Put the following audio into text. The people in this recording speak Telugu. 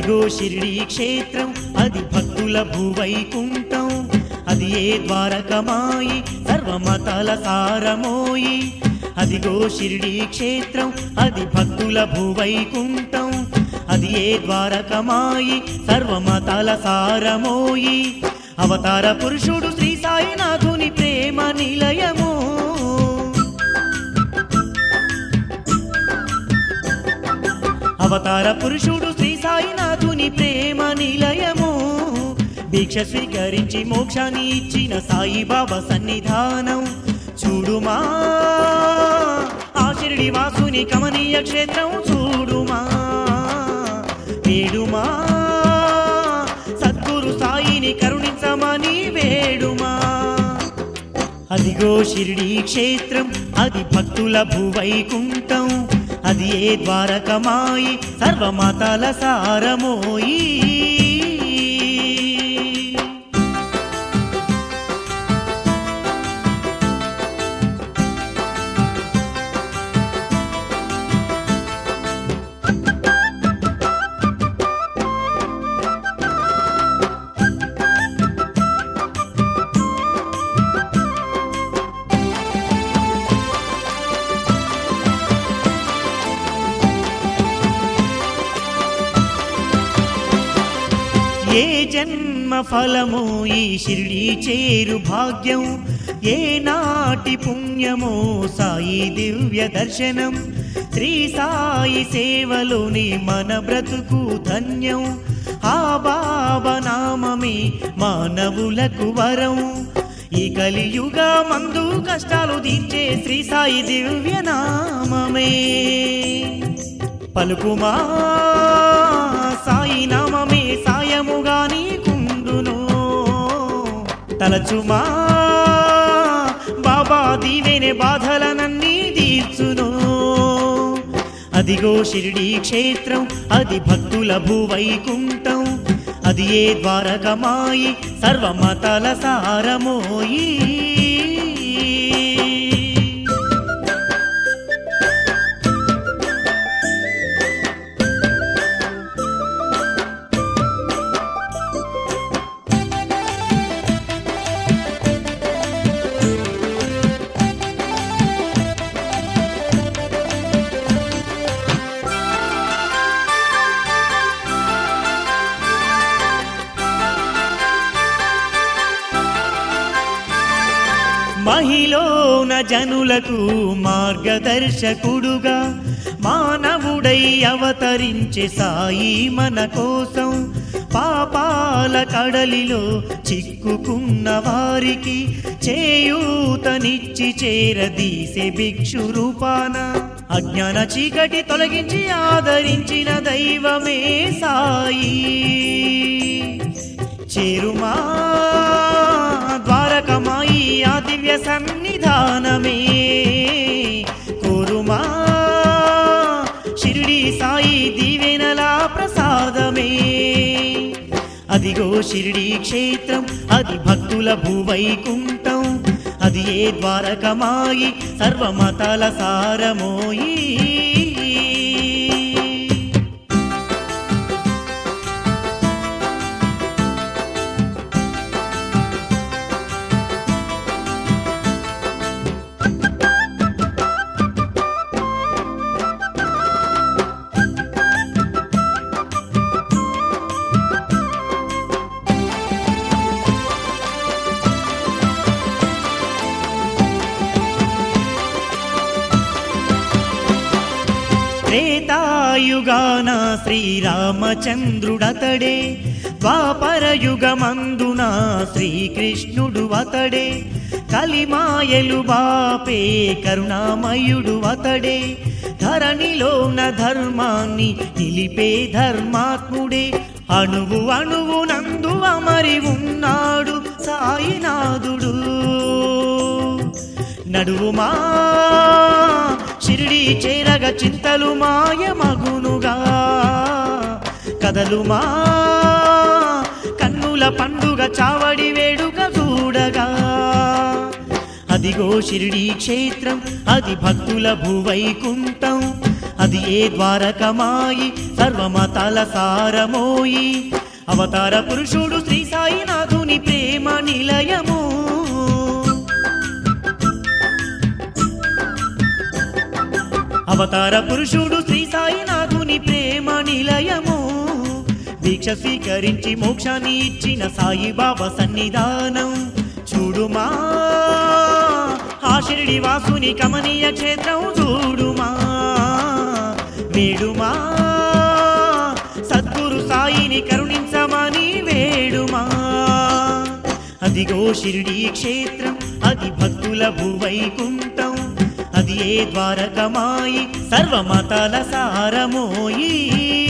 అదిగో షిరిడి క్షేత్రం అది భక్తుల భూవైకుంఠం అది ఏ ద్వారకమాయి సర్వమతాల సారమోయి అదిగో షిరిడి క్షేత్రం అది భక్తుల భూవైకుంఠం అది ఏ ద్వారకమాయి సర్వమతాల సారమోయి అవతార పురుషుడు శ్రీ సాయినాథుని ప్రేమ నిలయము అవతార పురుషుడు శ్రీ సాయినాథుని ప్రేమ నిలయము దీక్ష స్వీకరించి మోక్షాన్ని ఇచ్చిన సాయిబాబా సన్నిధానం చూడుమా ఆ షిరిడి వాసుని కమనీయ క్షేత్రం చూడుమా వేడుమా సద్గురు సాయిని కరుణించమని వేడుమా అదిగో షిరిడి క్షేత్రం అది భక్తుల భూవైకుంఠం అది ఏ ద్వారకమాయి సర్వమతాల సారమోయి ఏ జన్మ ఫలము ఈ షిరిడి చేరు భాగ్యం ఏ నాటి పుణ్యమో సాయి దివ్య దర్శనం శ్రీ సాయి సేవలోని మన బ్రతుకు ధన్యం ఆ బాబా నామమే మానవులకు వరం ఈ కలియుగ మందు కష్టాలు తీర్చే శ్రీ సాయి దివ్య నామమే పలుకుమా సాయి నామమే సాయముగా నీకుండును తలచుమా బాబా దీవెనే బాధలనన్నీ తీర్చును అదిగో షిరిడి క్షేత్రం అది భక్తుల భూవైకుంఠం అది ఏ ద్వారకమాయి సర్వమతాల సారమోయి మహిళన జనులకు మార్గదర్శకుడుగా మానవుడై అవతరించే సాయి మన కోసం పాపాల కడలిలో చిక్కుకున్న వారికి చేయూతనిచ్చి చేరదీసే భిక్షు రూపాన అజ్ఞాన చీకటి తొలగించి ఆదరించిన దైవమే సాయి చేరుమా ద్వారకమాయి ఆ దివ్య సన్నిధానమే కోరుమా షిరిడి సాయి దీవెనలా ప్రసాదమే అదిగో షిరిడి క్షేత్రం అది భక్తుల భూవైకుంఠం అది ఏ ద్వారకమాయి సర్వమతాల సారమోయి త్రేతాయుగాన శ్రీరామచంద్రుడతడే ద్వాపరయుగమందున శ్రీకృష్ణుడు అతడే కలిమాయలు బాపే కరుణామయుడు అతడే ధరణిలోన ధర్మాన్ని నిలిపే ధర్మాత్ముడే అణువు అణువు నందు అమరి ఉన్నాడు సాయినాథుడు నడువుమా షిరిడి చేరగ చింతలు మాయమగునుగా కదలుమా కన్నుల పండుగ చావడి వేడుక చూడగా అదిగో షిరిడి క్షేత్రం అది భక్తుల భూవైకుంఠం అది ఏ ద్వారకమాయి సర్వమతాల సారమోయి అవతార పురుషుడు శ్రీ సాయినాథుని ప్రేమ నిలయము అవతార పురుషుడు శ్రీ సాయినాథుని ప్రేమ నిలయము దీక్ష స్వీకరించి మోక్షాన్ని ఇచ్చిన సాయిబాబా సన్నిధానం చూడుమా ఆ షిరిడి వాసుని కమనీయ క్షేత్రం చూడుమా వేడుమా సద్గురు సాయిని కరుణించమని వేడుమా అదిగో షిరిడి క్షేత్రం అది భక్తుల భూవైకుంఠం అది ఏ ద్వారకమాయి సర్వమతాల సారమోయి